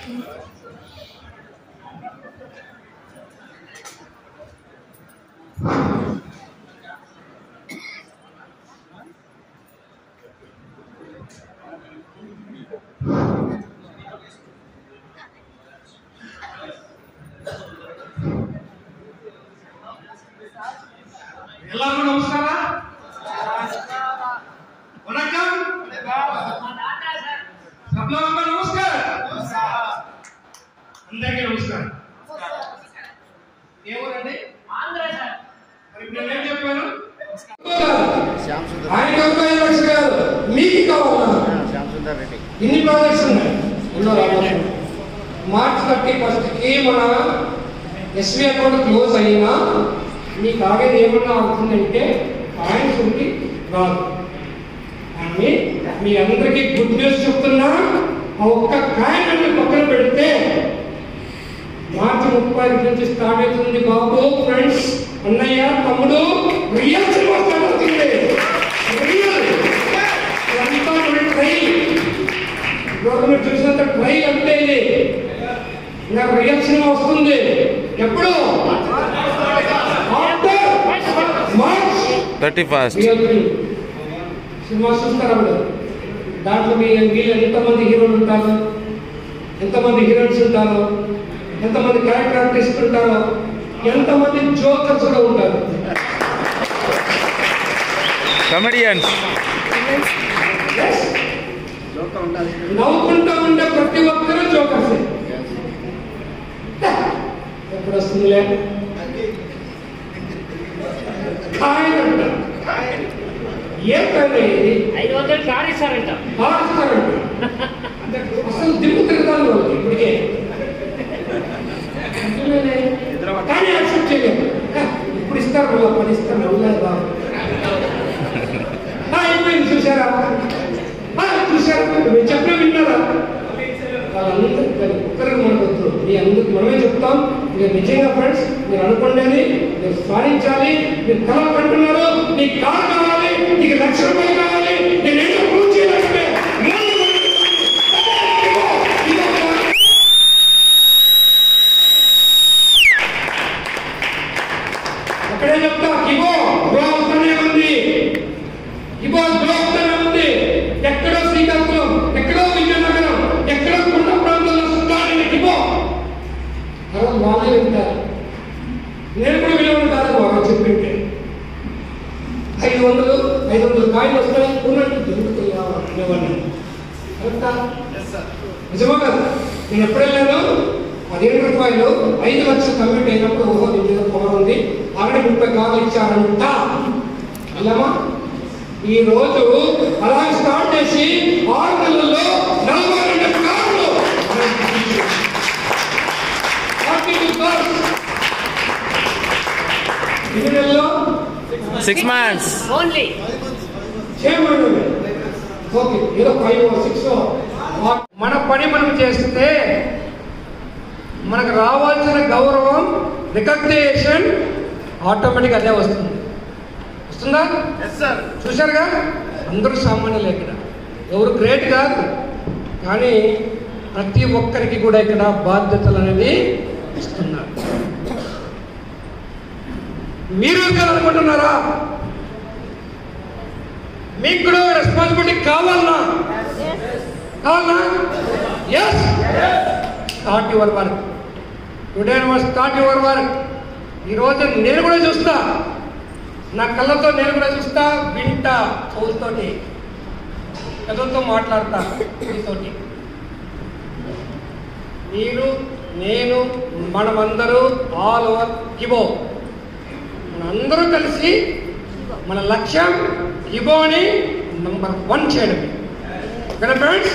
ಎಲ್ಲರಿಗೂ ನಮಸ್ಕಾರ ವಣಕಂ సభ్యులందరూ నమస్కారం అందరికీ నమస్కారం ఏ ఊరండి మరి ఇప్పుడు నేను చెప్పాను శ్యామ్ సుందర్ ఆయన అబ్బాయి లక్ష గారు మీకు కావాలా శ్యామ్ సుందర్ రెడ్డి ఇన్ని ప్రాజెక్ట్స్ ఉన్నాయి ఎన్నో రావాలి మార్చ్ థర్టీ ఫస్ట్కి మన ఎస్బీ అకౌంట్ క్లోజ్ అయినా మీకు ఆగేది ఏమన్నా అవుతుందంటే పాయింట్స్ ఉండి రాదు కానీ మీ అందరికీ గుడ్ న్యూస్ చెప్తున్నా ఆ ఒక్క కాయిన్ అన్ని పక్కన పెడితే మార్చి ముప్పై నుంచి స్టార్ట్ అవుతుంది బాబు ఫ్రెండ్స్ అన్నయ్య తమ్ముడు రియల్ సినిమా స్టార్ట్ అవుతుంది రియల్ ఇదంతా మన ట్రైల్ గవర్నమెంట్ చూసినంత ట్రైల్ అంటే ఇది ఇంకా రియల్ సినిమా వస్తుంది ఎప్పుడు after March thirty first real film cinema చూస్తారు అప్పుడు దాంట్లో మీ వీళ్ళు ఎంతమంది హీరోలు ఉంటారు ఎంతమంది హీరోయిన్స్ ఉంటారు ఎంతమంది క్యారెక్టర్ ఆర్టిస్ట్ ఉంటారో ఎంతమంది జోకర్స్ కూడా ఉంటారు కమెడియన్స్ Yes. జోక ఉండాలి నవ్వుకుంటా ఉండే ప్రతి ఒక్కరూ జోకర్స్ ఎప్పుడు వస్తుందిలే కాయన్ అంట ఏ కాయన ఇది ఐదు వందలు కారు ఇస్తారంట మారుస్తారంట అంటే అసలు దిమ్ము తిరుగుతాను వాళ్ళకి ఇప్పటికే నిజమేనే. కానీ యాక్సెప్ట్ చేయలేదు హ, ఇప్పుడు ఇస్తారు మళ్ళీ పని ఇస్తారు నవ్వులేదు బాబు ఆ, అయిపోయింది చూసారా ఆ, చూసారా మీరు చెప్పిన విన్నారా వాళ్ళందరూ ఒక్కరికి మనకు వద్దు మీ అందరికి మనమే చెప్తాం మీరు నిజంగా ఫ్రెండ్స్ మీరు అనుకోండి మీరు సాధించాలి మీరు కళలు కంటున్నారు మీకు కారు కావాలి నీకు లక్ష రూపాయలు కావాలి నేను ఏంటో ప్రూవ్ చేయాలంటే ముందు ఇదిగో, ఇదిగో కారు. అక్కడే చెప్తా ఇగో గ్రోస్తనే ఉంది ఇగో గ్రోస్తనే ఉంది ఎక్కడో శ్రీకాకుళం ఎక్కడో విజయనగరం ఎక్కడో కొండ ప్రాంతంలో సుఖాన్ని ఇగో అలా వాళ్ళే వింటారు నేను కూడా విలువ ఉంటాను వాళ్ళు చెప్పింటే ఐదు వందలు ఐదు వందలు కాయలు వస్తాయి ఉన్నట్టు దొరుకుతాయి అనేవాడిని కరెక్టా నిజమా కదా నేను ఎప్పుడు వెళ్ళాను పదిహేను రూపాయలు ఐదు లక్షలు కంప్లీట్ అయినప్పుడు ఓహో దీని మీద పవర్ ఉంది ఆల్రెడీ ముప్పై కార్లు ఇచ్చారంట వెళ్ళామా ఈ రోజు అలా స్టార్ట్ చేసి ఆరు నెలల్లో నలభై రెండు కార్లు ఫార్టీ టూ కార్స్ ఎన్ని నెలల్లో సిక్స్ మంత్స్ ఓన్లీ చేయమని ఓకే ఏదో ఫైవ్ సిక్స్ మన పని మనం చేస్తే మనకు రావాల్సిన గౌరవం రికగ్నేషన్ ఆటోమేటిక్ అదే వస్తుంది వస్తుందా చూశారుగా అందరూ సామాన్యులు ఇక్కడ ఎవరు గ్రేట్ కాదు కానీ ప్రతి ఒక్కరికి కూడా ఇక్కడ బాధ్యతలు అనేది ఇస్తున్నారు మీరు అనుకుంటున్నారా మీకు కూడా రెస్పాన్సిబిలిటీ కావాలనా కావాలనా yes start your work today must start your work ఈరోజు నేను కూడా చూస్తా నా కళ్ళతో నేను కూడా చూస్తా వింటా చెవులతోటి పెదలతో మాట్లాడతా మీతోటి మీరు నేను మనమందరూ ఆల్ ఓవర్ కిబో మనందరూ కలిసి మన లక్ష్యం కిబోని నంబర్ వన్ చేయడం ఓకేనా ఫ్రెండ్స్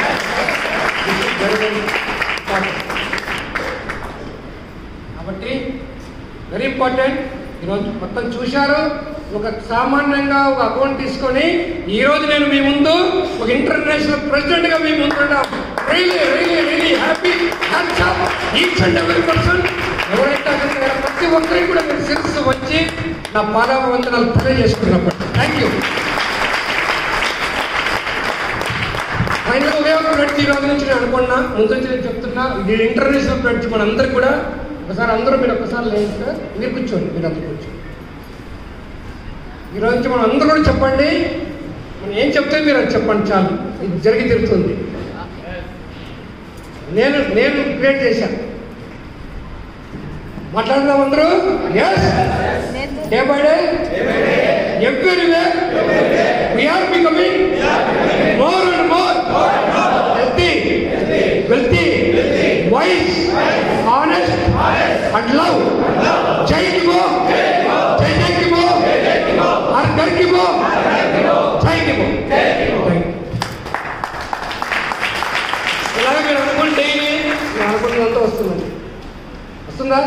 కాబట్టి వెరీ ఇంపార్టెంట్ ఈరోజు మొత్తం చూశారు ఒక సామాన్యంగా ఒక అకౌంట్ తీసుకొని ఈ రోజు నేను మీ ముందు ఒక ఇంటర్నేషనల్ ప్రెసిడెంట్ గా మీ ముందు really really really happy each and every person ఎవరైతే అక్కడ ఉన్నారో ప్రతి ఒక్కరికి కూడా మీరు శిరస్సు వచ్చి నా పాదాభివందనాలు తెలియజేసుకున్నప్పుడు thank you final way of ఈ రోజు నుంచి నేను అనుకున్నా ముందు నుంచి నేను చెప్తున్నా చెప్తున్నా ఇది ఇంటర్నేషనల్ ఫ్రెండ్స్ మన అందరికి కూడా ఒకసారి అందరూ మీరు ఒకసారి లేదు సార్ మీరు కూర్చోండి మీరు అందరూ కూర్చోండి ఈరోజు నుంచి మనం అందరూ కూడా చెప్పండి మనం ఏం చెప్తే మీరు అది చెప్పండి చాలు ఇది జరిగి తిరుగుతుంది నేను నేను క్రియేట్ చేశాను మాట్లాడదాం అందరూ yes day by day everywhere we are becoming more and more healthy wealthy wise honest and love జై కిమో జై జై కిమో హర్ ఘర్ కిమో జై కిమో ఇలాగే మీరు అనుకోండి డైలీ మీరు అనుకున్నదంతా వస్తుందండి వస్తుందా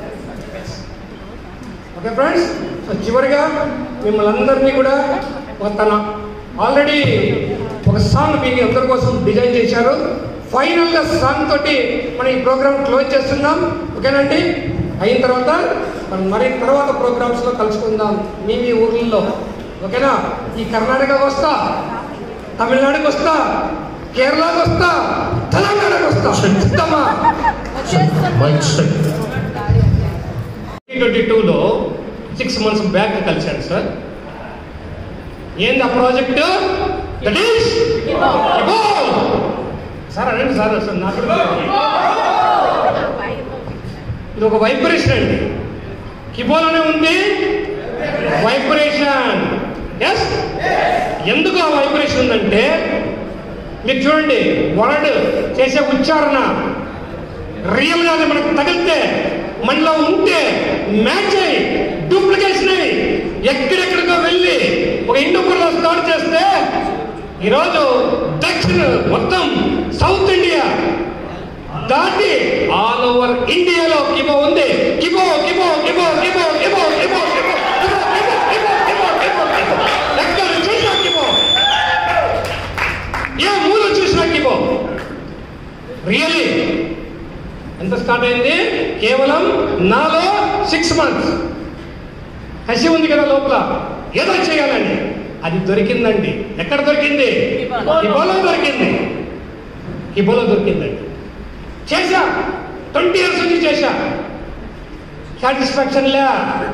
ఓకే ఫ్రెండ్స్ సో చివరిగా మిమ్మల్ని అందరినీ కూడా ఒక తన ఆల్రెడీ ఒక సాంగ్ మీకు అందరి కోసం డిజైన్ చేశారు ఫైనల్గా సాంగ్ తోటి మనం ఈ ప్రోగ్రామ్ క్లోజ్ చేస్తున్నాం ఓకేనండి అయిన తర్వాత మనం మరి తర్వాత ప్రోగ్రామ్స్లో కలుసుకుందాం మీ మీ ఊర్లలో ఓకేనా ఈ కర్ణాటకకు వస్తా తమిళనాడుకి వస్తా కేరళకు వస్తా తెలంగాణకు వస్తా సిద్ధమా ట్వంటీ టూలో సిక్స్ మంత్స్ బ్యాక్ కలిశాను సార్ ఏంది ఆ ప్రాజెక్ట్ దట్ ఈస్ సార్ అనండి సార్ సార్ నాకు కూడా ఇది ఒక వైబ్రేషన్ అండి కిబోలోనే ఉంది వైబ్రేషన్ ఎస్ ఎందుకు ఆ వైబ్రేషన్ ఉందంటే మీరు చూడండి వర్డ్ చేసే ఉచ్చారణ రియల్ గా అది మనకు తగిలితే మనలో ఉంటే మ్యాచ్ అయ్యి డూప్లికేషన్ అయ్యి ఎక్కడెక్కడికో వెళ్ళి ఒక ఇండోపూర్లో స్టార్ట్ చేస్తే ఈరోజు దక్షిణ మొత్తం సౌత్ ఇండియా దాటి ఆల్ ఓవర్ ఇండియాలో కిబో ఉంది కిబో కిబో కిబో కిబో కిబో కిబో కిబో కిబో కిబో కిబో కిబో కిబో ఎక్కడ చూసినా కిబో ఏ మూల చూసినా కిబో రియల్లీ ఎంత స్టార్ట్ అయింది కేవలం నాలో సిక్స్ మంత్స్ హసి ఉంది కదా లోపల ఏదో చేయాలండి అది దొరికిందండి ఎక్కడ దొరికింది హిబోలో దొరికింది హిబోలో దొరికిందండి చేశా ట్వంటీ ఇయర్స్ నుంచి చేశా సాటిస్ఫాక్షన్ లే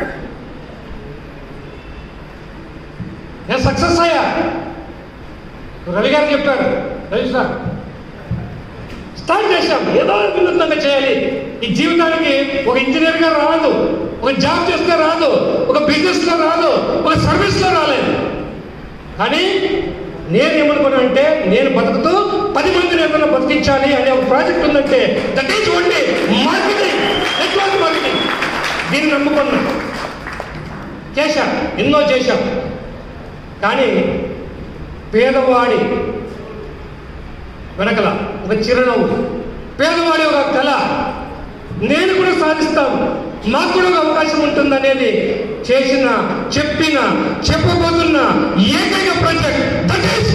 నేను సక్సెస్ అయ్యా రవి గారు చెప్పారు రవి సార్ స్టార్ట్ చేశాం ఏదో వినూత్నంగా చేయాలి ఈ జీవితానికి ఒక ఇంజనీర్ గా రాదు ఒక జాబ్ చేస్తే రాదు ఒక బిజినెస్ లో రాదు ఒక సర్వీస్ లో రాలేదు కానీ నేను ఏమనుకున్నా అంటే నేను బతుకుతూ పది మందిని ఏదైనా బతికించాలి అనే ఒక ప్రాజెక్ట్ ఉందంటే that is only marketing network marketing దీన్ని నమ్ముకున్నా చేశాం ఎన్నో చేశాం కానీ పేదవాడి వెనకల ఒక చిరునవ్వు పేదవాడి ఒక కళ నేను కూడా సాధిస్తాను నాకు కూడా ఒక అవకాశం ఉంటుందనేది చేసిన చెప్పిన చెప్పబోతున్న ఏకైక ప్రాజెక్ట్ దట్ ఈస్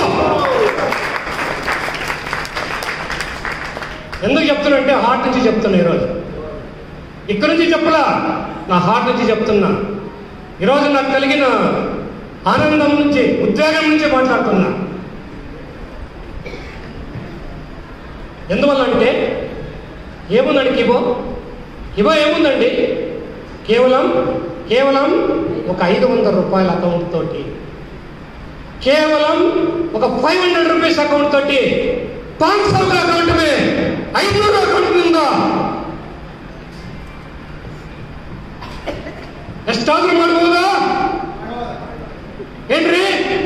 ఎందుకు చెప్తున్నా హార్ట్ నుంచి చెప్తున్నా ఈరోజు ఇక్కడి నుంచి చెప్పలా నా హార్ట్ నుంచి చెప్తున్నా ఈరోజు నాకు కలిగిన ఆనందం నుంచి ఉద్వేగం నుంచి మాట్లాడుతున్నా ఎందువల్ల అంటే ఏముందండి కిబో కిబో ఏముందండి కేవలం కేవలం ఒక ఐదు వందల రూపాయల అకౌంట్ తోటి కేవలం ఒక ఫైవ్ హండ్రెడ్ రూపీస్ అకౌంట్ తోటి పాంచ్ సौ का अकाउंट में ఐదునూరు అకౌంట్ ఉందా ಎಷ್ಟಾದ್ರೂ ಮಾಡ್ಬೋದಾ ಏನ್ರಿ